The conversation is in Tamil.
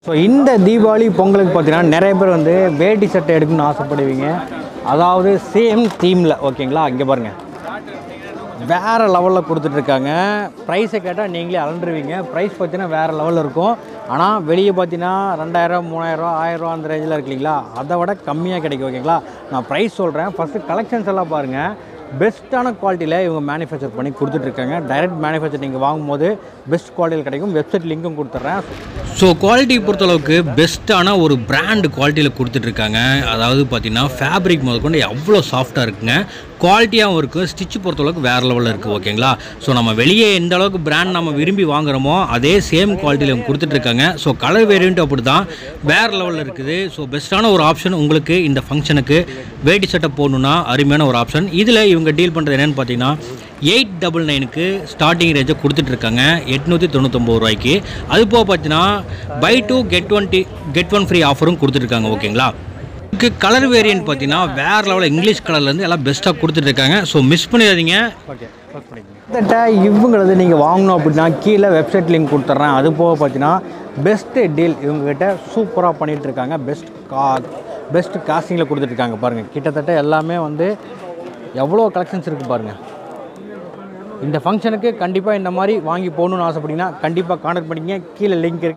ஸோ இந்த தீபாவளி பொங்கலுக்கு பார்த்தீங்கன்னா நிறைய பேர் வந்து வேட்டி சட்டை எடுக்கணும்னு ஆசைப்படுவீங்க அதாவது சேம் தீமில் ஓகேங்களா இங்கே பாருங்கள் வேறு லெவலில் கொடுத்துட்ருக்காங்க ப்ரைஸை கேட்டால் நீங்களே அலண்டுருவீங்க ப்ரைஸ் பார்த்தீங்கன்னா வேறு லெவலில் இருக்கும் ஆனால் வெளியே பார்த்தீங்கன்னா ரெண்டாயிரம் மூணாயிரரூவா ஆயிரரூவா அந்த ரேஞ்சில் இருக்கு இல்லைங்களா அதை விட கம்மியாக கிடைக்கும் ஓகேங்களா நான் ப்ரைஸ் சொல்கிறேன் ஃபஸ்ட்டு கலெக்ஷன்ஸ் எல்லாம் பாருங்கள் பெஸ்ட்டான குவாலிட்டியில் இவங்க மேனுஃபேக்சர் பண்ணி கொடுத்துட்ருக்காங்க டைரக்ட் மேனுஃபேக்சர் நீங்கள் வாங்கும்போது பெஸ்ட் குவாலிட்டியில் கிடைக்கும் வெப்சைட் லிங்க்கும் கொடுத்துட்றேன் ஸோ குவாலிட்டி பொறுத்தளவுக்கு பெஸ்ட்டான ஒரு பிராண்ட் குவாலிட்டியில் கொடுத்துட்ருக்காங்க அதாவது பார்த்தீங்கன்னா ஃபேப்ரிக் முதற்கொண்டு அவ்வளோ சாஃப்டாக இருக்குங்க குவாலிட்டியாகவும் இருக்குது ஸ்டிச் பொறுத்தளவுக்கு வேறு லெவலில் இருக்குது ஓகேங்களா ஸோ நம்ம வெளியே எந்த அளவுக்கு பிராண்ட் நம்ம விரும்பி வாங்குறோமோ அதே சேம் குவாலிட்டியில் இவங்க கொடுத்துட்ருக்காங்க ஸோ கலர் வேரியண்ட் அப்படி தான் வேறு லெவலில் இருக்குது ஸோ பெஸ்ட்டான ஒரு ஆப்ஷன் உங்களுக்கு இந்த ஃபங்க்ஷனுக்கு வேட்டி சட்டை போடணுன்னா அருமையான ஒரு ஆப்ஷன் இதில் இவங்க டீல் பண்ணுறது என்னென்னு பார்த்தீங்கன்னா எயிட் டபுள் நைனுக்கு ஸ்டார்டிங் ரேஞ்சை கொடுத்துட்ருக்காங்க எட்நூற்றி தொண்ணூத்தொம்பது ரூபாய்க்கு அது போக பார்த்தீங்கன்னா பை டூ கெட் ஒன் டி கெட் ஒன் ஃப்ரீ ஆஃபரும் கொடுத்துருக்காங்க ஓகேங்களா இதுக்கு கலர் வேரியன்ட் பார்த்தீங்கன்னா வேறு லெவலில் இங்கிலீஷ் கலர்லேருந்து எல்லாம் பெஸ்ட்டாக கொடுத்துட்ருக்காங்க ஸோ மிஸ் பண்ணிடாதீங்க ஓகே ஃபஸ்ட் பண்ணிக்கோங்க கிட்டத்தட்ட இவங்களது நீங்கள் வாங்கணும் அப்படின்னா கீழே வெப்சைட் லிங்க் கொடுத்துட்றேன் அது போக பார்த்தீங்கன்னா பெஸ்ட்டு டீல் இவங்ககிட்ட சூப்பராக பண்ணிகிட்டு இருக்காங்க பெஸ்ட் கா பெஸ்ட் காஸ்டிங்கில் கொடுத்துட்ருக்காங்க பாருங்கள் கிட்டத்தட்ட எல்லாமே வந்து எவ்வளோ கலெக்ஷன்ஸ் இருக்குது பாருங்கள் இந்த ஃபங்க்ஷனுக்கு கண்டிப்பாக இந்த மாதிரி வாங்கி போகணுன்னு ஆசைப்பட்டீங்கன்னா கண்டிப்பாக கான்டாக்ட் பண்ணிக்கங்க கீழே லிங்க் இருக்கு